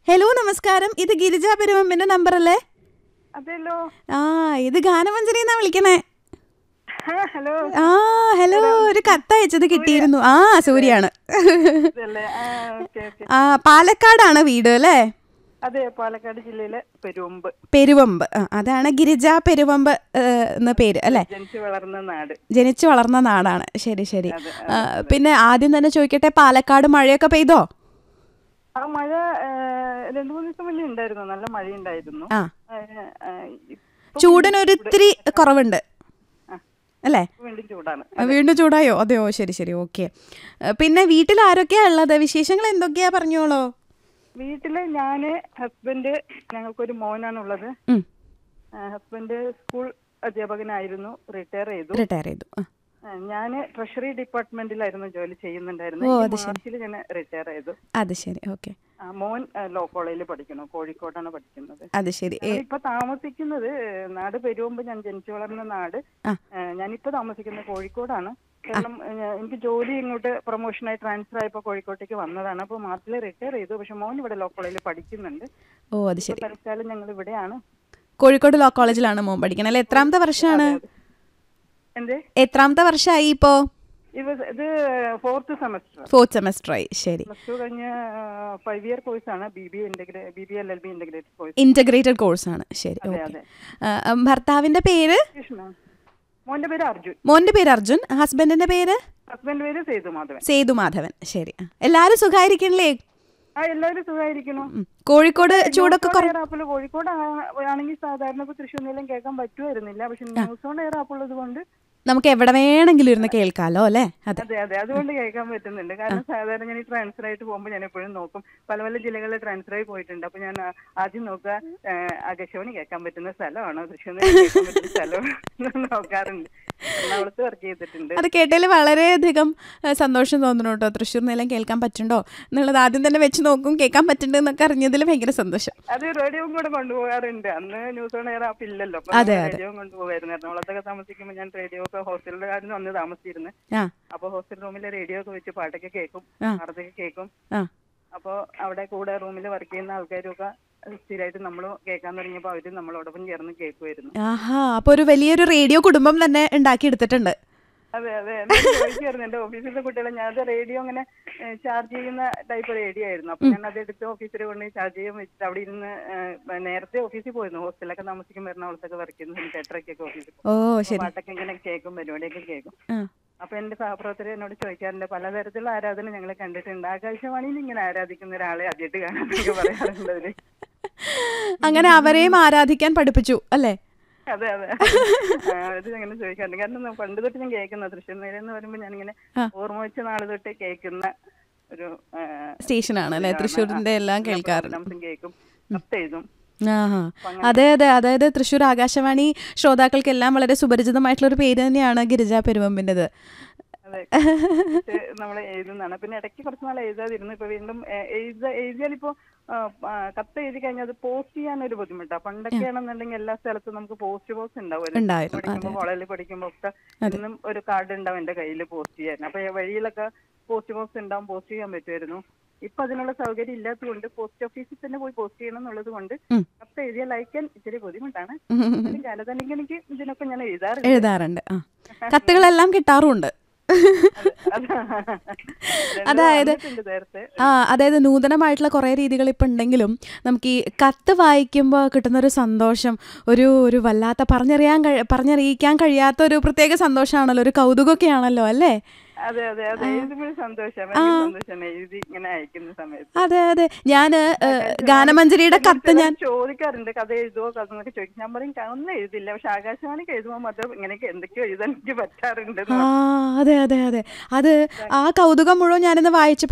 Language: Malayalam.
ഹലോ നമസ്കാരം ഇത് ഗിരിജ പെരുമമ്പിന്റെ നമ്പർ അല്ലേ അതെല്ലോ ആ ഇത് ഗാനമഞ്ജരി എന്നാ വിളിക്കണേ ഹലോ ആ ഹലോ ഒരു കത്ത് അയച്ചത് കിട്ടിയിരുന്നു ആ സൂര്യാണ് ഇതല്ലേ ആ ഓക്കെ ഓക്കെ ആ പാലക്കാടാണ് വീട് അല്ലേ അതെ പാലക്കാട് ജില്ലയിലെ പെരുമ്പ് പെരുവമ്പ് ആ, അതാണ് ഗിരിജ പെരുവമ്പ് ഏഹ്, എന്ന പേര് അല്ലേ ജനിച്ചു വളർന്ന നാട് ജനിച്ചു വളർന്ന നാടാണ് ശരി ശരി ആ, പിന്നെ ആദ്യം തന്നെ ചോദിക്കട്ടെ പാലക്കാട് മഴയൊക്കെ പെയ്തോ ആ മഴ ആ, രണ്ടു മൂന്ന് ദിവസം മുന്നേ ഉണ്ടായിരുന്നു നല്ല മഴ ഉണ്ടായിരുന്നു ആ ആ, ആ, ഇപ്പൊ ചൂടിനൊരു ഇത്തിരി കുറവുണ്ട് ആ. അല്ലേ വീണ്ടും ചൂടാണ് ആ, വീണ്ടും ചൂടായോ അതെയോ ശരി ശരി ഓക്കെ പിന്നെ വീട്ടിൽ ആരൊക്കെയാ ഉള്ളത് വിശേഷങ്ങൾ എന്തൊക്കെയാ പറഞ്ഞോളോ വീട്ടില് ഞാന് ഹസ്ബൻഡ് ഞങ്ങൾക്കൊരു മോനാണുള്ളത് ഉം, ഹസ്ബൻഡ് സ്കൂൾ അധ്യാപകനായിരുന്നു റിട്ടയർ ചെയ്തു റിട്ടയർ ചെയ്തു ആ, ആ, ഞാന് ട്രഷറി ഡിപ്പാർട്ട്മെന്റിലായിരുന്നു ജോലി ചെയ്യുന്നുണ്ടായിരുന്നു ഓ, ഈ അത് ശരി. മാർച്ചിൽ ഞാൻ റിട്ടയർ ചെയ്തു അത് ശരി ഓക്കെ ആ, മോൻ ആ, ലോ കോളേജിൽ പഠിക്കുന്നു കോഴിക്കോടാണ് പഠിക്കുന്നത് അത് ശരി ഏ, ഇപ്പൊ താമസിക്കുന്നത് നാട് പെരുവുമ്പ് ഞാൻ ജനിച്ചു വളർന്ന നാട് ആ. ഏ, ഞാനിപ്പോ താമസിക്കുന്നത് കോഴിക്കോടാണ് കാരണം ഏ, എനിക്ക് ജോലി ഇങ്ങോട്ട് പ്രൊമോഷനായി ട്രാൻസ്ഫർ ആയപ്പോ കോഴിക്കോട്ടേക്ക് വന്നതാണ് അപ്പൊ മാർച്ചിൽ റിട്ടയർ ചെയ്തു പക്ഷെ മോൻ ഇവിടെ ലോ കോളേജിൽ പഠിക്കുന്നുണ്ട് ഓ അത് ഇപ്പൊ ശരി തൽക്കാലം ഞങ്ങൾ ഇവിടെയാണ് കോഴിക്കോട് ലോ കോളേജിലാണ് മോൻ പഠിക്കണത് അല്ലെ എത്രാമത്തെ വർഷമാണ് എന്തേ എത്രാമത്തെ വർഷമായി ഇപ്പോ ഇത് ഇത് ഫോർത്ത് സെമസ്റ്റർ ഫോർത്ത് സെമസ്റ്റർ ആയി ശരി പ്ലസ് ടു കഴിഞ്ഞ ഫൈവ് ഇയർ കോഴ്സ് ആണ് ബി ബി ഇന്റഗ്രേ B B L L B integrated course integrated course ആണ് ശരി അതെ ഓക്കെ അതെ ഭർത്താവിന്റെ പേര് കൃഷ്ണ മോന്റെ പേര് അർജുൻ മോന്റെ പേര് അർജുൻ ഹസ്ബൻഡിന്റെ പേര് ഹസ്ബൻഡ് പേര് സേതു മാധവൻ സേതു മാധവൻ ശരി ആ. എല്ലാരും സുഖായിരിക്കണില്ലേ ആ എല്ലാവരും സുഖമായിരിക്കുന്നു ഉം. കോഴിക്കോട് ചൂടൊക്കെ കുറ എയർ ആപ്പിൽ കോഴിക്കോട് ആ- ആണെങ്കിൽ സാധാരണ ഇപ്പൊ തൃശ്ശൂരിലും കേൾക്കാൻ പറ്റുമായിരുന്നില്ല പക്ഷെ ന്യൂസ് ഓൺ എയർ ആപ്പ് ഉള്ളത് കൊണ്ട് നമുക്ക് എവിടെ വേണമെങ്കിലും ഇരുന്ന് കേൾക്കാലോ അല്ലേ അതെ അതെ അതെ അതുകൊണ്ട് കേൾക്കാൻ പറ്റുന്നുണ്ട് കാരണം സാധാരണ ഞാൻ ഈ ട്രാൻസ്ഫർ ആയിട്ട് പോകുമ്പോൾ ഞാൻ എപ്പോഴും നോക്കും പല പല ജില്ലകളിൽ ട്രാൻസ്ഫർ ആയി പോയിട്ടുണ്ട് അപ്പൊ ഞാൻ ആ- ആദ്യം നോക്കുക ആകാശവാണി കേൾക്കാൻ പറ്റുന്ന സ്ഥലമാണോ തൃശ്ശൂർ കേൾക്കാൻ പറ്റുന്ന സ്ഥലമാണോ നോക്കാറുണ്ട് എറണാകുളത്ത് വർക്ക് ചെയ്തിട്ടുണ്ട് അത് കേട്ടതിൽ വളരെയധികം ആ, സന്തോഷം തോന്നുന്നു കേട്ടോ തൃശ്ശൂർ നിലം കേൾക്കാൻ പറ്റുണ്ടോ എന്നുള്ളത് ആദ്യം തന്നെ വെച്ച് നോക്കും കേൾക്കാൻ പറ്റുന്നുണ്ട് എന്നൊക്കെ അറിഞ്ഞതിൽ ഭയങ്കര സന്തോഷം അത് റേഡിയോ കൂടെ കൊണ്ടുപോകാറുണ്ട് അന്ന് ന്യൂസ് ഓൺ എയർ ആപ്പ് ഇല്ലല്ലോ അപ്പൊ അതെ, അതെ. റേഡിയോ കൊണ്ടുപോകായിരുന്നു എറണാകുളത്തൊക്കെ താമസിക്കുമ്പോൾ ഞാൻ റേഡിയോ ഒക്കെ ഹോസ്റ്റലിലായിരുന്നു അന്ന് താമസിച്ചിരുന്നത് ആ അപ്പൊ ഹോസ്റ്റൽ റൂമിൽ റേഡിയോ ഒക്കെ വെച്ച് പാട്ടൊക്കെ കേൾക്കും ആ. വാർത്തയൊക്കെ കേൾക്കും ആ അപ്പൊ അവിടെ കൂടെ റൂമിൽ വർക്ക് ചെയ്യുന്ന ആൾക്കാരൊക്കെ സ്ഥിരമായിട്ട് നമ്മൾ കേൾക്കാൻ തുടങ്ങിയപ്പോൾ അവര് നമ്മളോടൊപ്പം ചേർന്ന് കേൾക്കുമായിരുന്നു ആഹാ അപ്പൊ ഒരു വലിയൊരു റേഡിയോ കുടുംബം തന്നെ ഉണ്ടാക്കിയെടുത്തിട്ടുണ്ട് അതെ അതെ എന്നോട് ചോദിക്കുമായിരുന്നു എന്റെ ഓഫീസിലെ കുട്ടികളെ ഞാൻ അത് റേഡിയോ അങ്ങനെ ചാർജ് ചെയ്യുന്ന ടൈപ്പ് റേഡിയോ ആയിരുന്നു അപ്പൊ ഞാൻ അത് എടുത്ത് ഓഫീസിൽ കൊണ്ട് ചാർജ് ചെയ്യാൻ വെച്ചിട്ട് അവിടെ ഇരുന്ന് ഏഹ്, നേരത്തെ ഓഫീസിൽ പോയിരുന്നു ഹോസ്റ്റലൊക്കെ താമസിക്കുമ്പോൾ എറണാകുളത്തൊക്കെ വർക്ക് ചെയ്യുന്ന തിയേറ്ററൊക്കെ ഓഫീസിൽ ഓ അപ്പൊ ശരി പാട്ടൊക്കെ ഇങ്ങനെ കേൾക്കും പരിപാടിയൊക്കെ കേൾക്കും ആ അപ്പൊ എന്റെ സഹപ്രവർത്തകർ എന്നോട് ചോദിക്കാറുണ്ട് പലതരത്തിലുള്ള ആരാധന ഞങ്ങൾ കണ്ടിട്ടുണ്ട് ആകാശവാണിയിൽ ഇങ്ങനെ ആരാധിക്കുന്ന ഒരാളെ ആദ്യമായിട്ട് കാണാനൊക്കെ പറയാറുണ്ട് അവര് അങ്ങനെ അവരെയും ആരാധിക്കാൻ പഠിപ്പിച്ചു അല്ലേ അതെ അതെ ആ, അത് അങ്ങനെ ചോദിക്കാറുണ്ട് കാരണം ന- പണ്ട് തൊട്ട് ഞാൻ കേൾക്കുന്ന തൃശ്ശൂർ നില എന്ന് പറയുമ്പോൾ ഞാനിങ്ങനെ ആ. ഓർമ്മ വെച്ച നാള് തൊട്ട് കേൾക്കുന്ന ഒരു ആ, സ്റ്റേഷനാണ് അല്ലേ ഇതാണ്. തൃശ്ശൂരിന്റെ ആ, എല്ലാം എല്ലാ കേൾക്കാറുണ്ട് പ്രോഗ്രാംസും കേൾക്കും കത്തെഴുതും ആഹാ അതെ അതെ അതായത് തൃശ്ശൂർ ആകാശവാണി ശ്രോതാക്കൾക്കെല്ലാം വളരെ സുപരിചിതമായിട്ടുള്ള ഒരു പേര് തന്നെയാണ് ഗിരിജ പെരുവമ്പിൻ്റെത് അതെ നമ്മൾ എഴുതുന്നതാണ് പിന്നെ ഇടയ്ക്ക് കുറച്ച് നാൾ എഴുതാതിരുന്നു ഇപ്പൊ വീണ്ടും ഏ, എഴുത എഴുതിയാൽ ഇപ്പോ ആ, ആ, കത്ത് എഴുതി കഴിഞ്ഞാൽ അത് പോസ്റ്റ് ചെയ്യാൻ ഒരു ബുദ്ധിമുട്ടാണ് പണ്ടൊക്കെ ആണെന്നുണ്ടെങ്കിൽ എല്ലാ സ്ഥലത്തും നമുക്ക് പോസ്റ്റ് ബോക്സ് ഉണ്ടാവുമല്ലോ ഉണ്ടായിരുന്നു, പഠിക്കുമ്പോൾ കോളേജിൽ പഠിക്കുമ്പോൾ ഒക്കെ ഇന്നും ഒരു കാർഡ് ഉണ്ടാവും എന്റെ കയ്യിൽ പോസ്റ്റ് ചെയ്യാൻ അപ്പൊ ഈ വഴിയിലൊക്കെ പോസ്റ്റ് ബോക്സ് ഉണ്ടാവും പോസ്റ്റ് ചെയ്യാൻ പറ്റുമായിരുന്നു ഇപ്പൊ അതിനുള്ള സൗകര്യം ഇല്ലാത്തതുകൊണ്ട് പോസ്റ്റ് ഓഫീസിൽ തന്നെ പോയി പോസ്റ്റ് ചെയ്യണം എന്നുള്ളത് കൊണ്ട് ഉം. കത്ത് എഴുതിയാൽ അയക്കാൻ ഇച്ചിരി ബുദ്ധിമുട്ടാണ് ഉം. കാലതല്ലെങ്കിൽ ഇതിനൊക്കെ ഞാൻ എഴുതാറുണ്ട് എഴുതാറുണ്ട് ആ കത്തുകളെല്ലാം കിട്ടാറുമുണ്ട് അത് അതായത് വന്നിട്ടുണ്ട് നേരത്തെ ആ അതായത് നൂതനമായിട്ടുള്ള കുറേ രീതികൾ ഇപ്പം ഉണ്ടെങ്കിലും നമുക്ക് ഈ കത്ത് വായിക്കുമ്പോൾ കിട്ടുന്ന ഒരു സന്തോഷം ഒരു ഒരു വല്ലാത്ത പറഞ്ഞറിയാൻ കഴി പറഞ്ഞറിയിക്കാൻ കഴിയാത്ത ഒരു പ്രത്യേക സന്തോഷമാണല്ലോ ഒരു കൗതുകമൊക്കെയാണല്ലോ അല്ലേ അതെ അതെ അതെ എഴുതുമ്പോഴും സന്തോഷം ഭയങ്കര സന്തോഷമാണ് എഴുതി ഇങ്ങനെ അയക്കുന്ന സമയത്ത് അതെ അതെ ഞാൻ ഗാനമഞ്ജരിയുടെ കത്ത് ഞാൻ ചിലർ ചോദിക്കാറുണ്ട് കഥ എഴുതുവോ കഥ എന്നൊക്കെ ചോദിക്കും ഞാൻ പറയും "ക- ഒന്നും എഴുതില്ല പക്ഷെ ആകാശവാണിക്ക് എഴുതുമ്പോൾ മാത്രം ഇങ്ങനെയൊക്കെ എന്തൊക്കെയോ എഴുതാൻ എനിക്ക് പറ്റാറുണ്ട് എന്ന് ആ അതെ അതെ അതെ അത് ആ കൗതുകം മുഴുവൻ ഞാനിന്ന് വായിച്ചപ്പോൾ